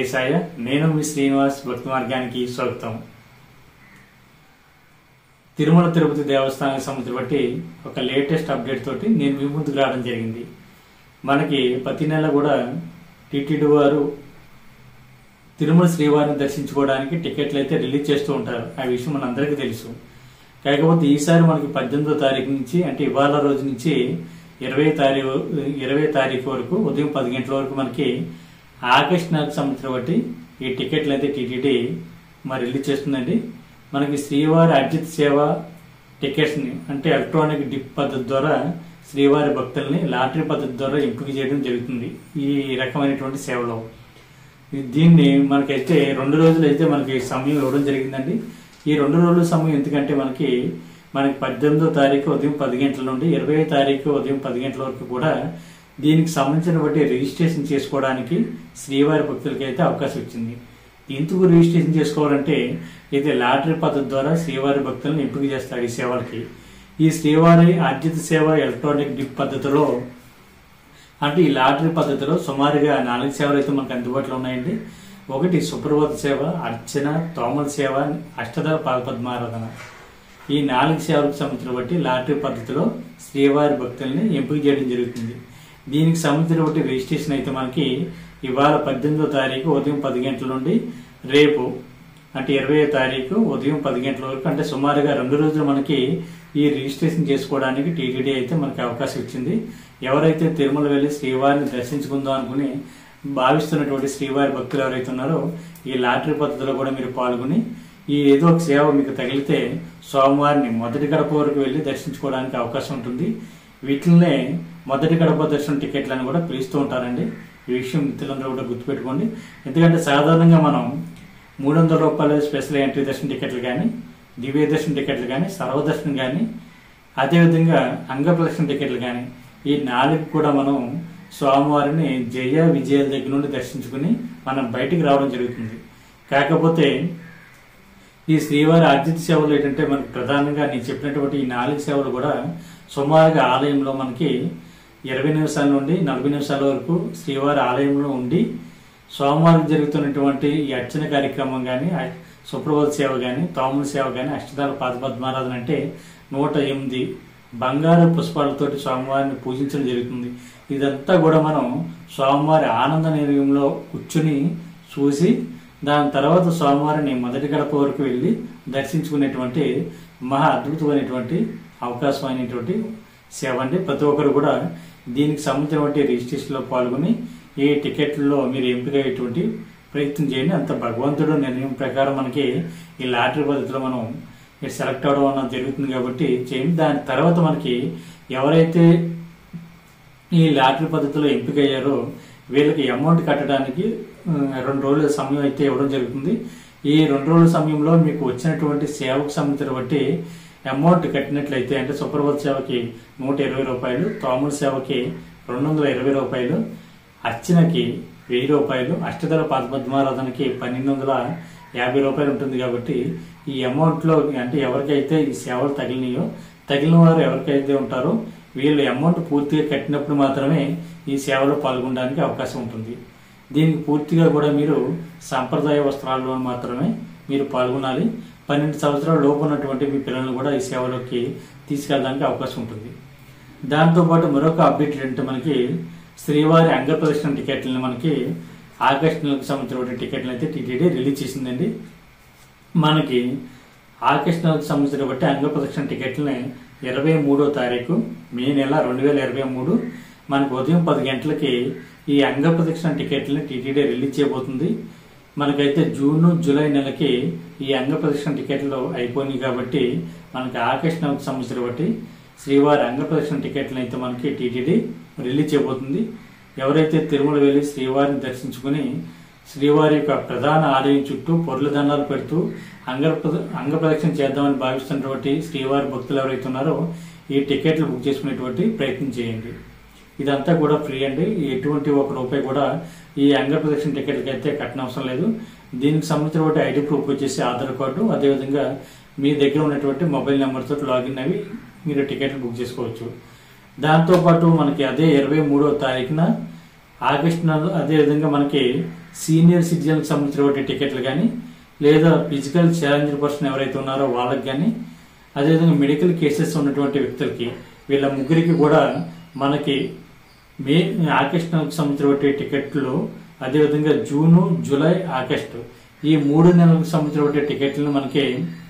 వెంకటేశాయ నేను మీ శ్రీనివాస్ భక్తి మార్గానికి స్వాగతం తిరుమల తిరుపతి దేవస్థానానికి సంబంధించి బట్టి ఒక లేటెస్ట్ అప్డేట్ తోటి నేను మీ ముందుకు రావడం జరిగింది మనకి ప్రతి నెల కూడా టిటిడి వారు తిరుమల శ్రీవారిని దర్శించుకోవడానికి టికెట్లు అయితే రిలీజ్ చేస్తూ ఉంటారు ఆ విషయం మన అందరికీ తెలుసు కాకపోతే ఈసారి మనకి పద్దెనిమిదో తారీఖు నుంచి అంటే ఇవాళ రోజు నుంచి ఇరవై తారీఖు ఇరవై తారీఖు వరకు ఉదయం పది గంటల వరకు మనకి ఆగస్ట్ నెలకు సంవత్సరం బట్టి ఈ టికెట్లు అయితే టీటీడీ మరి రిలీజ్ చేస్తుందండి మనకి శ్రీవారి అర్జిత్ సేవ టికెట్స్ని అంటే ఎలక్ట్రానిక్ డిప్ పద్ధతి ద్వారా శ్రీవారి భక్తుల్ని లాటరీ పద్ధతి ద్వారా ఎంపిక చేయడం జరుగుతుంది ఈ రకమైనటువంటి సేవలో దీన్ని మనకైతే రెండు రోజులు అయితే మనకి సమయం ఇవ్వడం జరిగిందండి ఈ రెండు రోజుల సమయం ఎందుకంటే మనకి మనకి పద్దెనిమిదో తారీఖు ఉదయం పది గంటల నుండి ఇరవై తారీఖు ఉదయం పది గంటల వరకు కూడా దీనికి సంబంధించిన బట్టి రిజిస్ట్రేషన్ చేసుకోవడానికి శ్రీవారి భక్తులకి అయితే అవకాశం ఇచ్చింది ఎందుకు రిజిస్ట్రేషన్ చేసుకోవాలంటే ఇది లాటరీ పద్ధతి ద్వారా శ్రీవారి భక్తులను ఎంపిక చేస్తారు ఈ సేవలకి ఈ శ్రీవారి ఆర్జిత సేవ ఎలక్ట్రానిక్ డిప్ పద్ధతిలో అంటే ఈ లాటరీ పద్ధతిలో సుమారుగా నాలుగు సేవలు అయితే మనకు అందుబాటులో ఉన్నాయండి ఒకటి సుప్రభాత సేవ అర్చన తోమల సేవ అష్టదళ పాదపద్మారాధన ఈ నాలుగు సేవలకు సంబంధించిన బట్టి లాటరీ పద్ధతిలో శ్రీవారి భక్తుల్ని ఎంపిక చేయడం జరుగుతుంది దీనికి సంబంధించిన బట్టి రిజిస్ట్రేషన్ అయితే మనకి ఇవాళ పద్దెనిమిదో తారీఖు ఉదయం పది గంటల నుండి రేపు అంటే ఇరవై తారీఖు ఉదయం పది గంటల వరకు అంటే సుమారుగా రెండు రోజులు మనకి ఈ రిజిస్ట్రేషన్ చేసుకోవడానికి టీటీడీ అయితే మనకి అవకాశం ఇచ్చింది ఎవరైతే తిరుమల వెళ్ళి శ్రీవారిని దర్శించుకుందాం అనుకుని భావిస్తున్నటువంటి శ్రీవారి భక్తులు ఎవరైతే ఉన్నారో ఈ లాటరీ పద్ధతిలో కూడా మీరు పాల్గొని ఈ ఏదో ఒక సేవ మీకు తగిలితే సోమవారిని మొదటి గడప వరకు వెళ్ళి దర్శించుకోవడానికి అవకాశం ఉంటుంది వీటిల్నే మొదటి గడప దర్శనం టికెట్లను కూడా పిలుస్తూ ఉంటారండి ఈ విషయం మిత్రులందరూ కూడా గుర్తుపెట్టుకోండి ఎందుకంటే సాధారణంగా మనం మూడు వందల రూపాయల స్పెషల్ ఎంట్రీ దర్శన టికెట్లు కానీ దివ్య దర్శన టికెట్లు కానీ సర్వదర్శనం కానీ అదేవిధంగా అంగప్రదర్శన టికెట్లు కానీ ఈ నాలుగు కూడా మనం స్వామివారిని జయ విజయాల దగ్గర నుండి దర్శించుకుని మనం బయటికి రావడం జరుగుతుంది కాకపోతే ఈ శ్రీవారి ఆర్జిత సేవలు ఏంటంటే మనకి ప్రధానంగా నేను చెప్పినటువంటి ఈ నాలుగు సేవలు కూడా సుమారుగా ఆలయంలో మనకి ఇరవై నిమిషాల నుండి నలభై నిమిషాల వరకు శ్రీవారి ఆలయంలో ఉండి సోమవారం జరుగుతున్నటువంటి ఈ అర్చన కార్యక్రమం కానీ సుప్రభాత సేవ కానీ తోముల సేవ కానీ అష్టదాల పాదపద్మారాధన అంటే నూట ఎనిమిది బంగారు పుష్పాలతోటి స్వామివారిని పూజించడం జరుగుతుంది ఇదంతా కూడా మనం స్వామివారి ఆనంద నిలయంలో కూర్చుని చూసి దాని తర్వాత స్వామివారిని మొదటి గడప వరకు వెళ్ళి దర్శించుకునేటువంటి మహా అద్భుతమైనటువంటి అవకాశమైనటువంటి సేవ అండి ప్రతి ఒక్కరు కూడా దీనికి సంబంధించినటువంటి రిజిస్ట్రేషన్లో పాల్గొని ఈ టికెట్లలో మీరు ఎంపిక అయ్యేటువంటి ప్రయత్నం చేయండి అంత భగవంతుడు నిర్ణయం ప్రకారం మనకి ఈ లాటరీ పద్ధతిలో మనం మీరు సెలెక్ట్ అవడం అన్నది జరుగుతుంది కాబట్టి చేయండి దాని తర్వాత మనకి ఎవరైతే ఈ లాటరీ పద్ధతిలో ఎంపిక అయ్యారో వీళ్ళకి అమౌంట్ కట్టడానికి ఆ, రెండు రోజుల సమయం అయితే ఇవ్వడం జరుగుతుంది ఈ రెండు రోజుల సమయంలో మీకు వచ్చినటువంటి సేవకు సంబంధించిన బట్టి అమౌంట్ కట్టినట్లయితే అంటే సుప్రభాత సేవకి నూట ఇరవై రూపాయలు తోముల సేవకి రెండు వందల ఇరవై రూపాయలు అర్చనకి వెయ్యి రూపాయలు అష్టదళ పద్మారాధనకి పన్నెండు వందల యాభై రూపాయలు ఉంటుంది కాబట్టి ఈ అమౌంట్లో అంటే ఎవరికైతే ఈ సేవలు తగిలినాయో తగిలిన వారు ఎవరికైతే ఉంటారో వీళ్ళు అమౌంట్ పూర్తిగా కట్టినప్పుడు మాత్రమే ఈ సేవలో పాల్గొనడానికి అవకాశం ఉంటుంది దీనికి పూర్తిగా కూడా మీరు సంప్రదాయ వస్త్రాల్లో మాత్రమే మీరు పాల్గొనాలి పన్నెండు సంవత్సరాల లోపు ఉన్నటువంటి మీ పిల్లలను కూడా ఈ సేవలోకి తీసుకెళ్ళడానికి అవకాశం ఉంటుంది దాంతోపాటు మరొక అప్డేట్ ఏంటంటే మనకి శ్రీవారి అంగ ప్రదర్శన టికెట్లను మనకి ఆగస్టు నెలకు సంబంధించిన టికెట్లు అయితే టీటీడీ రిలీజ్ చేసిందండి మనకి ఆగస్టు నెలకు సంబంధించిన బట్టి అంగ ప్రదక్షిణ టికెట్లని ఇరవై మూడో తారీఖు మే నెల రెండు వేల ఇరవై మూడు మనకు ఉదయం పది గంటలకి ఈ అంగ ప్రదక్షిణ టికెట్లని టీటీడీ రిలీజ్ చేయబోతుంది మనకైతే జూన్ జూలై నెలకి ఈ అంగ ప్రదక్షిణ టికెట్లు అయిపోయినాయి కాబట్టి మనకి ఆగస్టు నెలకు సంబంధించిన బట్టి శ్రీవారి అంగ ప్రదక్షిణ టికెట్లను అయితే మనకి టీటీడీ రిలీజ్ చేయబోతుంది ఎవరైతే తిరుమల వెళ్ళి శ్రీవారిని దర్శించుకుని శ్రీవారి యొక్క ప్రధాన ఆలయం చుట్టూ పొర్ల దండాలు పెడుతూ అంగ అంగ ప్రదక్షిణ చేద్దామని భావిస్తున్నటువంటి శ్రీవారి భక్తులు ఎవరైతే ఉన్నారో ఈ టికెట్లు బుక్ చేసుకునేటువంటి ప్రయత్నం చేయండి ఇదంతా కూడా ఫ్రీ అండి ఎటువంటి ఒక రూపాయి కూడా ఈ అంగ ప్రదక్షిణ టికెట్లకి అయితే కట్టనవసరం లేదు దీనికి సంబంధించినటువంటి ఐడి ప్రూఫ్ వచ్చేసి ఆధార్ కార్డు అదేవిధంగా మీ దగ్గర ఉన్నటువంటి మొబైల్ నెంబర్తో లాగిన్ అవి మీరు టికెట్లు బుక్ చేసుకోవచ్చు దాంతోపాటు మనకి అదే ఇరవై మూడో తారీఖున ఆగస్టు నెల అదేవిధంగా మనకి సీనియర్ సిటిజన్కి సంబంధించినటువంటి టికెట్లు కానీ లేదా ఫిజికల్ ఛాలెంజ్ పర్సన్ ఎవరైతే ఉన్నారో వాళ్ళకి కానీ అదేవిధంగా మెడికల్ కేసెస్ ఉన్నటువంటి వ్యక్తులకి వీళ్ళ ముగ్గురికి కూడా మనకి మే ఆగస్టు నెలకు సంబంధించినటువంటి టికెట్లు అదేవిధంగా జూను జూలై ఆగస్టు ఈ మూడు నెలలకు సంబంధించినటువంటి టికెట్లను మనకి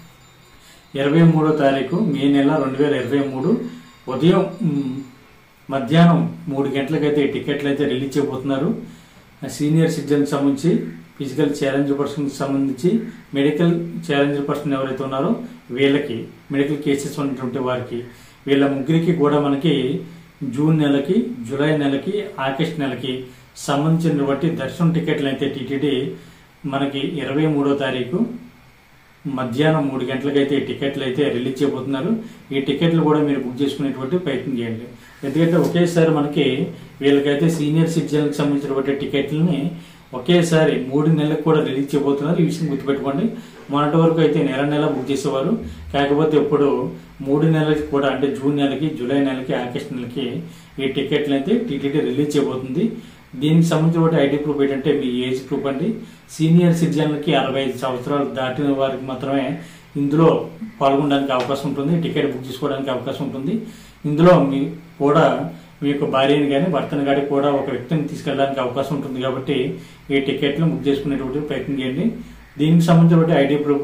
ఇరవై మూడో తారీఖు మే నెల రెండు వేల ఇరవై మూడు ఉదయం మ్, మధ్యాహ్నం మూడు గంటలకైతే ఈ టికెట్లు అయితే రిలీజ్ చేయబోతున్నారు సీనియర్ సిటిజన్కి సంబంధించి ఫిజికల్ ఛాలెంజ్ పర్సన్కి సంబంధించి మెడికల్ ఛాలెంజ్ పర్సన్ ఎవరైతే ఉన్నారో వీళ్ళకి మెడికల్ కేసెస్ ఉన్నటువంటి వారికి వీళ్ళ ముగ్గురికి కూడా మనకి జూన్ నెలకి జూలై నెలకి ఆగస్ట్ నెలకి సంబంధించిన బట్టి దర్శనం టికెట్లు అయితే టీటీడీ మనకి ఇరవై మూడో తారీఖు మధ్యాహ్నం మూడు గంటలకైతే ఈ టికెట్లు అయితే రిలీజ్ చేయబోతున్నారు ఈ టికెట్లు కూడా మీరు బుక్ చేసుకునేటువంటి ప్రయత్నం చేయండి ఎందుకంటే ఒకేసారి మనకి వీళ్ళకైతే సీనియర్ సిటిజన్కి సంబంధించినటువంటి టికెట్లని ఒకేసారి మూడు నెలలకు కూడా రిలీజ్ చేయబోతున్నారు ఈ విషయం గుర్తుపెట్టుకోండి మొన్నటి వరకు అయితే నెల నెల బుక్ చేసేవారు కాకపోతే ఇప్పుడు మూడు నెలలకి కూడా అంటే జూన్ నెలకి జూలై నెలకి ఆగస్ట్ నెలకి ఈ టికెట్లు అయితే టీటీడీ రిలీజ్ చేయబోతుంది దీనికి సంబంధించిన ఐడి ప్రూఫ్ ఏంటంటే మీ ఏజ్ ప్రూఫ్ అండి సీనియర్ సిటిజన్లకి అరవై ఐదు సంవత్సరాలు దాటిన వారికి మాత్రమే ఇందులో పాల్గొనడానికి అవకాశం ఉంటుంది టికెట్ బుక్ చేసుకోవడానికి అవకాశం ఉంటుంది ఇందులో మీ కూడా మీ యొక్క భార్యని కానీ భర్తను కానీ కూడా ఒక వ్యక్తిని తీసుకెళ్ళడానికి అవకాశం ఉంటుంది కాబట్టి ఈ టికెట్లు బుక్ చేసుకునేటువంటి ప్రయత్నం చేయండి దీనికి సంబంధించిన ఐడి ప్రూఫ్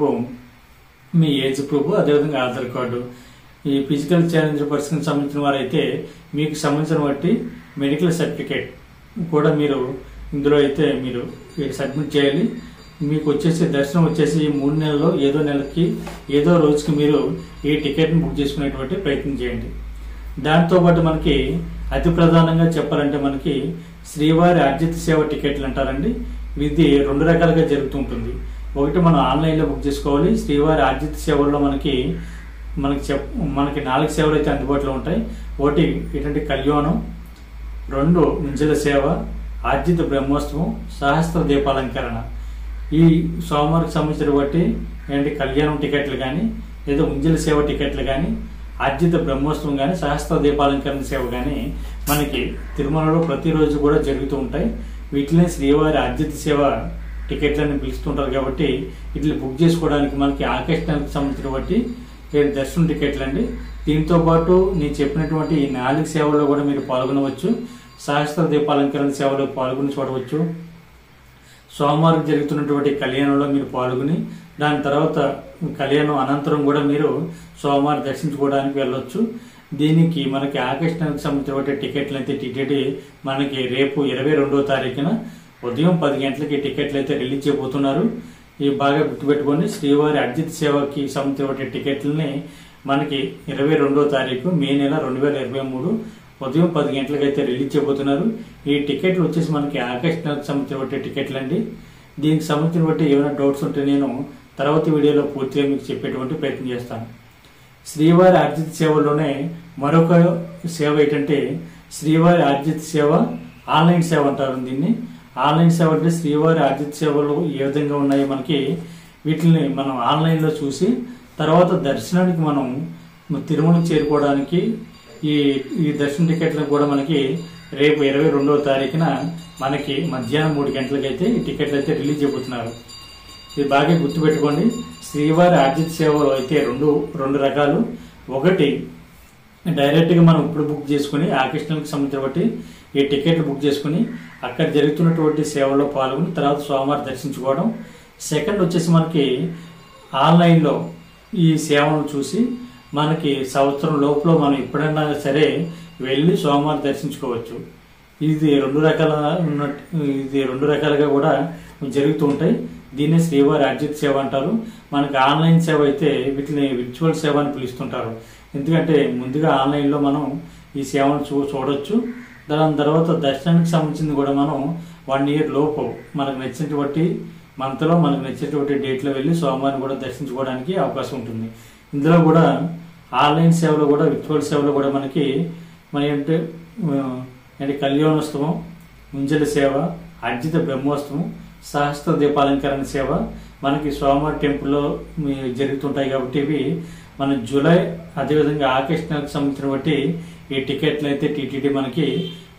మీ ఏజ్ ప్రూఫ్ అదేవిధంగా ఆధార్ కార్డు ఈ ఫిజికల్ ఛాలెంజ్ పర్సన్కి సంబంధించిన వారైతే మీకు సంబంధించిన బట్టి మెడికల్ సర్టిఫికేట్ కూడా మీరు ఇందులో అయితే మీరు సబ్మిట్ చేయాలి మీకు వచ్చేసి దర్శనం వచ్చేసి ఈ మూడు నెలల్లో ఏదో నెలకి ఏదో రోజుకి మీరు ఈ టికెట్ని బుక్ చేసుకునేటువంటి ప్రయత్నం చేయండి దాంతోపాటు మనకి అతి ప్రధానంగా చెప్పాలంటే మనకి శ్రీవారి ఆర్జిత సేవ టికెట్లు అంటారండి ఇది రెండు రకాలుగా జరుగుతుంటుంది ఒకటి మనం ఆన్లైన్లో బుక్ చేసుకోవాలి శ్రీవారి ఆర్జిత సేవల్లో మనకి మనకి చెప్ మనకి నాలుగు సేవలు అయితే అందుబాటులో ఉంటాయి ఒకటి ఏంటంటే కళ్యాణం రెండు ఉంజల సేవ ఆర్జిత బ్రహ్మోత్సవం సహస్ర దీపాలంకరణ ఈ సోమవారికి సంబంధించిన బట్టి ఏంటి కళ్యాణం టికెట్లు కానీ లేదా ఉంజల సేవ టికెట్లు కానీ ఆర్జిత బ్రహ్మోత్సవం కానీ సహస్ర దీపాలంకరణ సేవ కానీ మనకి తిరుమలలో ప్రతిరోజు కూడా జరుగుతూ ఉంటాయి వీటిని శ్రీవారి ఆర్జిత సేవ టికెట్లని పిలుస్తుంటారు కాబట్టి వీటిని బుక్ చేసుకోవడానికి మనకి ఆగస్ట్ నెలకు సంబంధించిన బట్టి ఏడు దర్శనం టికెట్లు అండి దీంతో పాటు నేను చెప్పినటువంటి ఈ నాలుగు సేవల్లో కూడా మీరు పాల్గొనవచ్చు సహస్ర దీపాలంకరణ సేవలో పాల్గొని చూడవచ్చు సోమవారం జరుగుతున్నటువంటి కళ్యాణంలో మీరు పాల్గొని దాని తర్వాత కళ్యాణం అనంతరం కూడా మీరు సోమవారం దర్శించుకోవడానికి వెళ్ళొచ్చు దీనికి మనకి ఆగస్ట్ నెలకు సంబంధించినటువంటి టికెట్లు అయితే టికెట్ మనకి రేపు ఇరవై రెండవ తారీఖున ఉదయం పది గంటలకి టికెట్లు అయితే రిలీజ్ చేయబోతున్నారు ఇవి బాగా గుర్తుపెట్టుకోండి శ్రీవారి అర్జిత సేవకి సంబంధించిన టికెట్లని మనకి ఇరవై రెండో తారీఖు మే నెల రెండు వేల ఇరవై మూడు ఉదయం పది గంటలకు అయితే రిలీజ్ చేయబోతున్నారు ఈ టికెట్లు వచ్చేసి మనకి ఆగస్ట్ నెలకు సంబంధించిన టికెట్లు అండి దీనికి సంబంధించిన బట్టి ఏమైనా డౌట్స్ ఉంటే నేను తర్వాత వీడియోలో పూర్తిగా మీకు చెప్పేటువంటి ప్రయత్నం చేస్తాను శ్రీవారి ఆర్జిత సేవలోనే మరొక సేవ ఏంటంటే శ్రీవారి ఆర్జిత సేవ ఆన్లైన్ సేవ అంటారు దీన్ని ఆన్లైన్ సేవ అంటే శ్రీవారి ఆర్జిత సేవలు ఏ విధంగా ఉన్నాయో మనకి వీటిని మనం ఆన్లైన్లో చూసి తర్వాత దర్శనానికి మనం తిరుమలకు చేరుకోవడానికి ఈ ఈ దర్శన టికెట్లకు కూడా మనకి రేపు ఇరవై రెండవ తారీఖున మనకి మధ్యాహ్నం మూడు గంటలకైతే ఈ టికెట్లు అయితే రిలీజ్ చేయబోతున్నారు ఇది బాగా గుర్తుపెట్టుకోండి శ్రీవారి ఆర్జిత సేవలు అయితే రెండు రెండు రకాలు ఒకటి డైరెక్ట్గా మనం ఇప్పుడు బుక్ చేసుకుని ఆగస్ట్ నెలకు సంబంధించిన బట్టి ఈ టికెట్లు బుక్ చేసుకుని అక్కడ జరుగుతున్నటువంటి సేవలో పాల్గొని తర్వాత సోమవారం దర్శించుకోవడం సెకండ్ వచ్చేసి మనకి ఆన్లైన్లో ఈ సేవను చూసి మనకి సంవత్సరం లోపల మనం ఎప్పుడైనా సరే వెళ్ళి సోమవారం దర్శించుకోవచ్చు ఇది రెండు రకాల ఉన్నట్టు ఇది రెండు రకాలుగా కూడా జరుగుతూ ఉంటాయి దీన్ని శ్రీవారి అర్జిత్ సేవ అంటారు మనకి ఆన్లైన్ సేవ అయితే వీటిని విర్చువల్ సేవ అని పిలుస్తుంటారు ఎందుకంటే ముందుగా ఆన్లైన్లో మనం ఈ సేవను చూ చూడొచ్చు దాని తర్వాత దర్శనానికి సంబంధించింది కూడా మనం వన్ ఇయర్ లోపు మనకు నచ్చినటువంటి మంత్లో మనకు నచ్చినటువంటి డేట్లో వెళ్ళి సోమవారం కూడా దర్శించుకోవడానికి అవకాశం ఉంటుంది ఇందులో కూడా ఆన్లైన్ సేవలో కూడా విర్చువల్ సేవలో కూడా మనకి మన ఏంటంటే ఆ, అంటే కళ్యాణోత్సవం ముంజల సేవ అర్జిత బ్రహ్మోత్సవం సహస్ర దీపాలంకరణ సేవ మనకి సోమవారం టెంపుల్లో మీ జరుగుతుంటాయి కాబట్టి ఇవి మన జూలై అదేవిధంగా ఆగస్ట్ నెలకు సంబంధించిన బట్టి ఈ టికెట్లు అయితే టీటీడీ మనకి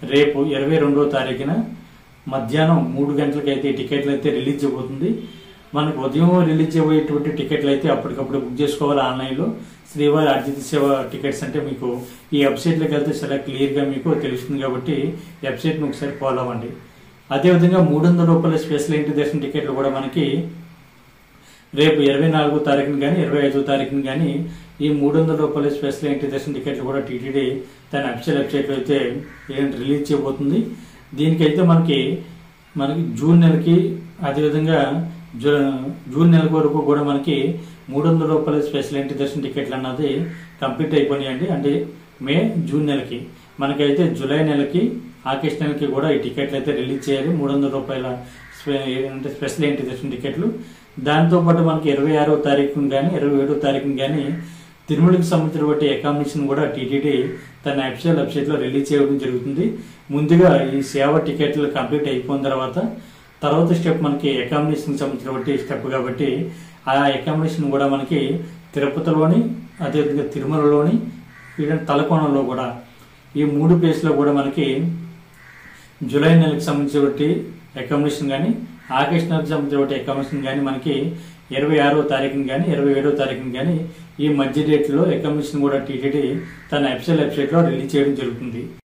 రేపు ఇరవై రెండో తారీఖున మధ్యాహ్నం మూడు గంటలకైతే ఈ టికెట్లు అయితే రిలీజ్ చేయబోతుంది మనకు ఉదయం రిలీజ్ చేయబోయేటువంటి టికెట్లు అయితే అప్పటికప్పుడు బుక్ చేసుకోవాలి ఆన్లైన్లో శ్రీవారి అర్జిత సేవ టికెట్స్ అంటే మీకు ఈ వెబ్సైట్లోకి వెళ్తే చాలా క్లియర్గా మీకు తెలుస్తుంది కాబట్టి వెబ్సైట్ని ఒకసారి ఫాలో అవ్వండి అదేవిధంగా మూడు వందల రూపాయల స్పెషల్ ఇంటి దర్శన టికెట్లు కూడా మనకి రేపు ఇరవై నాలుగో తారీఖున కానీ ఇరవై ఐదో తారీఖున కానీ ఈ మూడు వందల రూపాయల స్పెషల్ ఎంట్రీ దర్శన టికెట్లు కూడా టీటీడీ తన అఫిషియల్ వెబ్సైట్లో అయితే ఏంటి రిలీజ్ చేయబోతుంది దీనికైతే మనకి మనకి జూన్ నెలకి అదేవిధంగా జూ జూన్ నెల వరకు కూడా మనకి మూడు వందల రూపాయల స్పెషల్ ఎంట్రీ దర్శన టికెట్లు అన్నది కంప్లీట్ అయిపోయినాయండి అంటే మే జూన్ నెలకి మనకైతే జూలై నెలకి ఆగస్ట్ నెలకి కూడా ఈ టికెట్లు అయితే రిలీజ్ చేయాలి మూడు వందల రూపాయల స్పె- అంటే స్పెషల్ ఎంట్రీ దర్శన టికెట్లు దాంతో పాటు మనకి ఇరవై ఆరో తారీఖున కానీ ఇరవై ఏడో తారీఖున కానీ తిరుమలకి సంబంధించిన బట్టి అకామిడేషన్ కూడా టీటీడీ తన అఫిషియల్ వెబ్సైట్లో రిలీజ్ చేయడం జరుగుతుంది ముందుగా ఈ సేవ టికెట్లు కంప్లీట్ అయిపోయిన తర్వాత తర్వాత స్టెప్ మనకి అకామిడేషన్ సంబంధించిన బట్టి స్టెప్ కాబట్టి ఆ అకామిడేషన్ కూడా మనకి తిరుపతిలోని అదేవిధంగా తిరుమలలోని ఈవెన్ తలకోణంలో కూడా ఈ మూడు ప్లేస్లో కూడా మనకి జూలై నెలకు సంబంధించి అకామిడేషన్ కానీ ఆగస్ట్ నెలకు సంబంధించిన అకామిడేషన్ కానీ మనకి ఇరవై ఆరో తారీఖున కానీ ఇరవై ఏడో తారీఖున కానీ ఈ మధ్య డేట్లో అకామిడేషన్ కూడా టీటీడీ తన అఫిషియల్ వెబ్సైట్లో రిలీజ్ చేయడం జరుగుతుంది